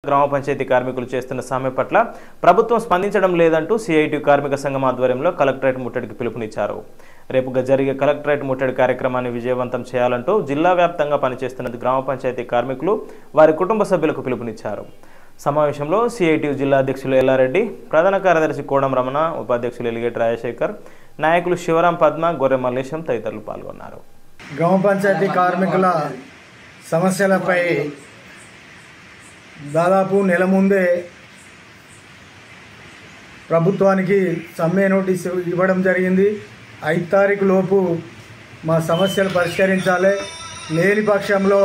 గ్రామ పంచాయతీ కార్మికులు చేస్తున్న సమ్మె పట్ల ప్రభుత్వం స్పందించడం లేదంటూ సిఐటి కార్మిక సంఘం ఆధ్వర్యంలో కలెక్టరేట్ ముట్టడికి పిలుపునిచ్చారు రేపు జరిగే కలెక్టరేట్ ముట్టడి కార్యక్రమాన్ని విజయవంతం చేయాలంటూ జిల్లా వ్యాప్తంగా పనిచేస్తున్న గ్రామ పంచాయతీ కార్మికులు వారి కుటుంబ సభ్యులకు పిలుపునిచ్చారు సమావేశంలో సిఐటియు జిల్లా అధ్యక్షులు ఎల్లారెడ్డి ప్రధాన కార్యదర్శి కోడం రమణ ఉపాధ్యక్షులు ఎలిగేటి రాజశేఖర్ నాయకులు శివరాం పద్మ గొర్రె మల్లేశం తదితరులు పాల్గొన్నారు గ్రామ పంచాయతీ కార్మికుల సమస్యలపై దాదాపు నెల ముందే ప్రభుత్వానికి సమ్మె నోటీస్ ఇవ్వడం జరిగింది ఐదు తారీఖు లోపు మా సమస్యలు పరిష్కరించాలి లేని పక్షంలో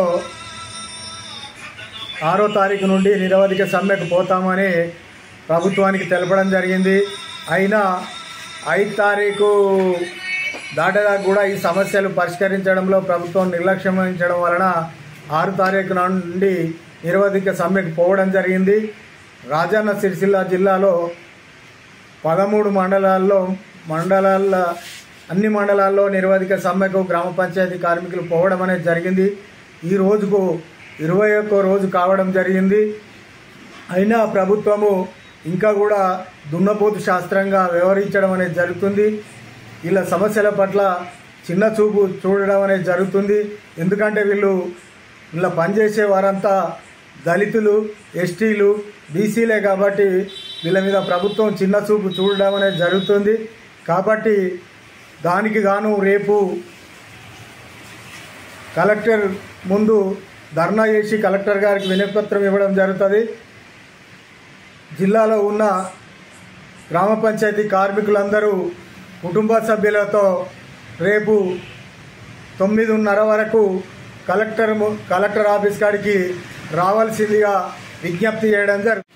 ఆరో తారీఖు నుండి నిరవధిక సమ్మెకు పోతామని ప్రభుత్వానికి తెలపడం జరిగింది అయినా ఐదు తారీఖు దాటగా కూడా ఈ సమస్యలు పరిష్కరించడంలో ప్రభుత్వం నిర్లక్ష్యం వహించడం వలన ఆరు తారీఖు నుండి నిరవధిక సమ్మెకు పోవడం జరిగింది రాజన్న సిరిసిల్ల జిల్లాలో పదమూడు మండలాల్లో మండలాల అన్ని మండలాల్లో నిరవధిక సమ్మెకు గ్రామ పంచాయతీ కార్మికులు పోవడం అనేది జరిగింది ఈ రోజుకు ఇరవై ఒక్క రోజు కావడం జరిగింది అయినా ప్రభుత్వము ఇంకా కూడా దున్నపోతు శాస్త్రంగా వ్యవహరించడం అనేది జరుగుతుంది వీళ్ళ సమస్యల పట్ల చిన్న చూపు చూడడం అనేది జరుగుతుంది ఎందుకంటే వీళ్ళు ఇలా పనిచేసే వారంతా దళితులు ఎస్టీలు బీసీలే కాబట్టి వీళ్ళ మీద ప్రభుత్వం చిన్న చూపు చూడడం అనేది జరుగుతుంది కాబట్టి దానికి గాను రేపు కలెక్టర్ ముందు ధర్నా చేసి కలెక్టర్ గారికి వినతిపత్రం ఇవ్వడం జరుగుతుంది జిల్లాలో ఉన్న గ్రామ పంచాయతీ కార్మికులందరూ కుటుంబ సభ్యులతో రేపు తొమ్మిదిన్నర వరకు కలెక్టర్ ము- కలెక్టర్ ఆఫీస్ కాడికి రావాల్సిందిగా విజ్ఞప్తి చేయడం జరుగుతుంది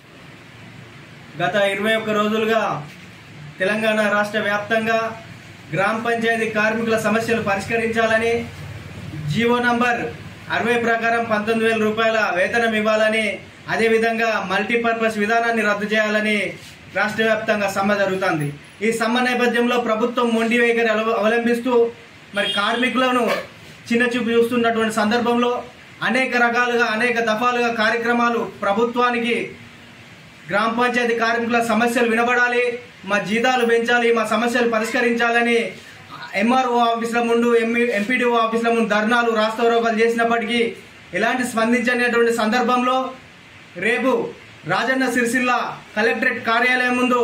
గత ఇరవై ఒక్క రోజులుగా తెలంగాణ రాష్ట్ర వ్యాప్తంగా గ్రామ పంచాయతీ కార్మికుల సమస్యలు పరిష్కరించాలని జీవో నంబర్ అరవై ప్రకారం పంతొమ్మిది వేల రూపాయల వేతనం ఇవ్వాలని అదేవిధంగా మల్టీపర్పస్ విధానాన్ని రద్దు చేయాలని రాష్ట్ర వ్యాప్తంగా సమ్మె జరుగుతుంది ఈ సమ్మె నేపథ్యంలో ప్రభుత్వం మొండి వైఖరి అలవ- అవలంబిస్తూ మరి కార్మికులను చిన్న చూపు చూస్తున్నటువంటి సందర్భంలో అనేక రకాలుగా అనేక దఫాలుగా కార్యక్రమాలు ప్రభుత్వానికి గ్రామ పంచాయతీ కార్మికుల సమస్యలు వినబడాలి మా జీతాలు పెంచాలి మా సమస్యలు పరిష్కరించాలని ఎంఆర్ఓ ఆఫీసుల ముందు ఎంఈ ఎంపీడీఓ ఆఫీసుల ముందు ధర్నాలు రాస్తారోకాలు చేసినప్పటికీ ఎలాంటి స్పందించనేటువంటి సందర్భంలో రేపు రాజన్న సిరిసిల్ల కలెక్టరేట్ కార్యాలయం ముందు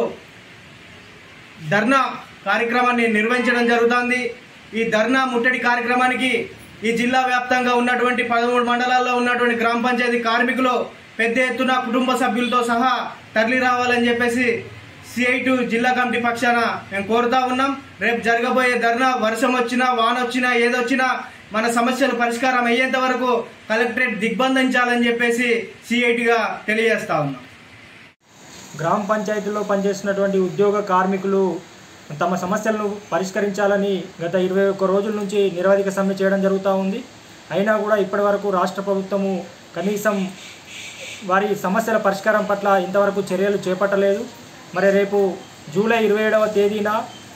ధర్నా కార్యక్రమాన్ని నిర్వహించడం జరుగుతోంది ఈ ధర్నా ముట్టడి కార్యక్రమానికి ఈ జిల్లా వ్యాప్తంగా ఉన్నటువంటి పదమూడు మండలాల్లో ఉన్నటువంటి గ్రామ పంచాయతీ కార్మికులు పెద్ద ఎత్తున కుటుంబ సభ్యులతో సహా తరలి రావాలని చెప్పేసి సిఐటు జిల్లా కమిటీ పక్షాన మేము కోరుతా ఉన్నాం రేపు జరగబోయే ధర్నా వర్షం వచ్చినా వాన వచ్చినా ఏదొచ్చినా మన సమస్యలు పరిష్కారం అయ్యేంత వరకు కలెక్టరేట్ దిగ్బంధించాలని చెప్పేసి సిఐటిగా తెలియజేస్తా ఉన్నాం గ్రామ పంచాయతీల్లో పనిచేస్తున్నటువంటి ఉద్యోగ కార్మికులు తమ సమస్యలను పరిష్కరించాలని గత ఇరవై ఒక్క రోజుల నుంచి నిరవధిక సమ్మె చేయడం జరుగుతూ ఉంది అయినా కూడా ఇప్పటివరకు రాష్ట్ర ప్రభుత్వము కనీసం వారి సమస్యల పరిష్కారం పట్ల ఇంతవరకు చర్యలు చేపట్టలేదు మరి రేపు జూలై ఇరవై ఏడవ తేదీన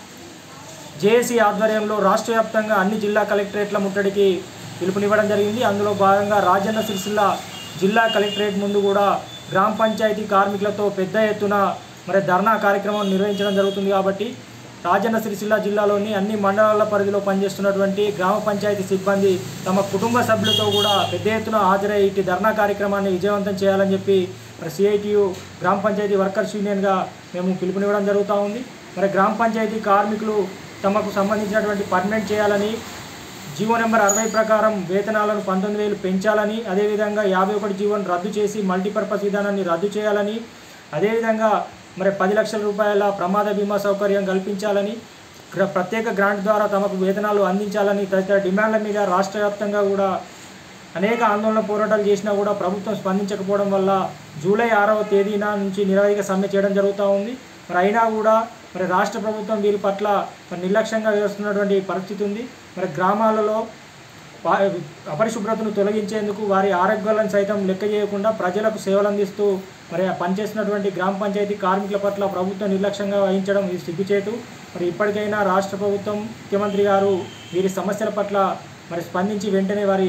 జేఏసీ ఆధ్వర్యంలో రాష్ట్ర వ్యాప్తంగా అన్ని జిల్లా కలెక్టరేట్ల ముట్టడికి పిలుపునివ్వడం జరిగింది అందులో భాగంగా రాజన్న సిరిసిల్ల జిల్లా కలెక్టరేట్ ముందు కూడా గ్రామ పంచాయతీ కార్మికులతో పెద్ద ఎత్తున మరి ధర్నా కార్యక్రమం నిర్వహించడం జరుగుతుంది కాబట్టి రాజన్న సిరిసిల్ల జిల్లాలోని అన్ని మండలాల పరిధిలో పనిచేస్తున్నటువంటి గ్రామ పంచాయతీ సిబ్బంది తమ కుటుంబ సభ్యులతో కూడా పెద్ద ఎత్తున హాజరై ఇటు ధర్నా కార్యక్రమాన్ని విజయవంతం చేయాలని చెప్పి మరి సిఐటియు గ్రామ పంచాయతీ వర్కర్స్ యూనియన్గా మేము పిలుపునివ్వడం జరుగుతూ ఉంది మరి గ్రామ పంచాయతీ కార్మికులు తమకు సంబంధించినటువంటి పర్మనెంట్ చేయాలని జీవో నెంబర్ అరవై ప్రకారం వేతనాలను పంతొమ్మిది వేలు పెంచాలని అదేవిధంగా యాభై ఒకటి జీవోను రద్దు చేసి మల్టీపర్పస్ విధానాన్ని రద్దు చేయాలని అదేవిధంగా మరి పది లక్షల రూపాయల ప్రమాద బీమా సౌకర్యం కల్పించాలని గ్ర- ప్రత్యేక గ్రాంట్ ద్వారా తమకు వేతనాలు అందించాలని తదితర డిమాండ్ల మీద రాష్ట్ర వ్యాప్తంగా కూడా అనేక ఆందోళన పోరాటాలు చేసినా కూడా ప్రభుత్వం స్పందించకపోవడం వల్ల జూలై ఆరవ తేదీన నుంచి నిరవధిక సమ్మె చేయడం జరుగుతూ ఉంది మరి అయినా కూడా మరి రాష్ట్ర ప్రభుత్వం వీరి పట్ల మరి నిర్లక్ష్యంగా వ్యవహరిస్తున్నటువంటి పరిస్థితి ఉంది మరి గ్రామాలలో పా- అపరిశుభ్రతను తొలగించేందుకు వారి ఆరోగ్యాలను సైతం లెక్క చేయకుండా ప్రజలకు సేవలు అందిస్తూ మరి ఆ పనిచేస్తున్నటువంటి గ్రామ పంచాయతీ కార్మికుల పట్ల ప్రభుత్వం నిర్లక్ష్యంగా వహించడం ఇది సిగ్గుచేటు మరి ఇప్పటికైనా రాష్ట్ర ప్రభుత్వం ముఖ్యమంత్రి గారు వీరి సమస్యల పట్ల మరి స్పందించి వెంటనే వారి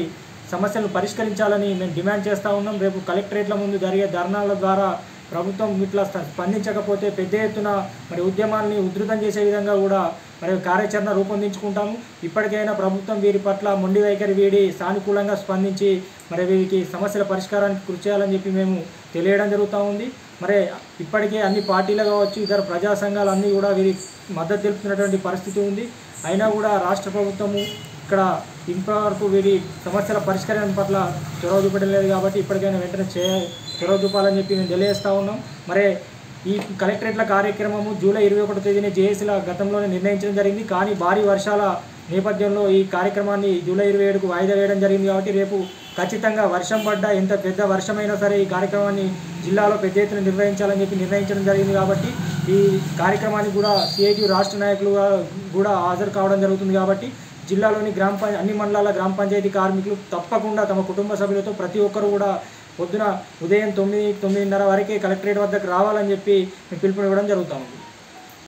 సమస్యలను పరిష్కరించాలని మేము డిమాండ్ చేస్తూ ఉన్నాం రేపు కలెక్టరేట్ల ముందు జరిగే ధర్నాల ద్వారా ప్రభుత్వం ఇట్లా స్ప- స్పందించకపోతే పెద్ద ఎత్తున మరి ఉద్యమాల్ని ఉధృతం చేసే విధంగా కూడా మరి కార్యాచరణ రూపొందించుకుంటాము ఇప్పటికైనా ప్రభుత్వం వీరి పట్ల మొండి వైఖరి వీడి సానుకూలంగా స్పందించి మరి వీరికి సమస్యల పరిష్కారానికి కృషి చేయాలని చెప్పి మేము తెలియడం జరుగుతూ ఉంది మరి ఇప్పటికే అన్ని పార్టీలు కావచ్చు ఇతర ప్రజా సంఘాలు అన్నీ కూడా వీరి మద్దతు తెలుపుతున్నటువంటి పరిస్థితి ఉంది అయినా కూడా రాష్ట్ర ప్రభుత్వము ఇక్కడ ఇంతవరకు వీరి సమస్యల పరిష్కారం పట్ల చొరవ చూపడం లేదు కాబట్టి ఇప్పటికైనా వెంటనే చే చొరవ చూపాలని చెప్పి మేము తెలియజేస్తూ ఉన్నాం మరి ఈ కలెక్టరేట్ల కార్యక్రమము జూలై ఇరవై ఒకటో తేదీన జేఏసీల గతంలోనే నిర్ణయించడం జరిగింది కానీ భారీ వర్షాల నేపథ్యంలో ఈ కార్యక్రమాన్ని జూలై ఇరవై ఏడుకు వాయిదా వేయడం జరిగింది కాబట్టి రేపు ఖచ్చితంగా వర్షం పడ్డా ఎంత పెద్ద వర్షమైనా సరే ఈ కార్యక్రమాన్ని జిల్లాలో పెద్ద ఎత్తున నిర్వహించాలని చెప్పి నిర్ణయించడం జరిగింది కాబట్టి ఈ కార్యక్రమానికి కూడా సిఐటి రాష్ట్ర నాయకులు కూడా హాజరు కావడం జరుగుతుంది కాబట్టి జిల్లాలోని గ్రామ పంచ అన్ని మండలాల గ్రామ పంచాయతీ కార్మికులు తప్పకుండా తమ కుటుంబ సభ్యులతో ప్రతి ఒక్కరు కూడా పొద్దున ఉదయం తొమ్మిది తొమ్మిదిన్నర వరకే కలెక్టరేట్ వద్దకు రావాలని చెప్పి మేము పిలుపునివ్వడం జరుగుతూ ఉంది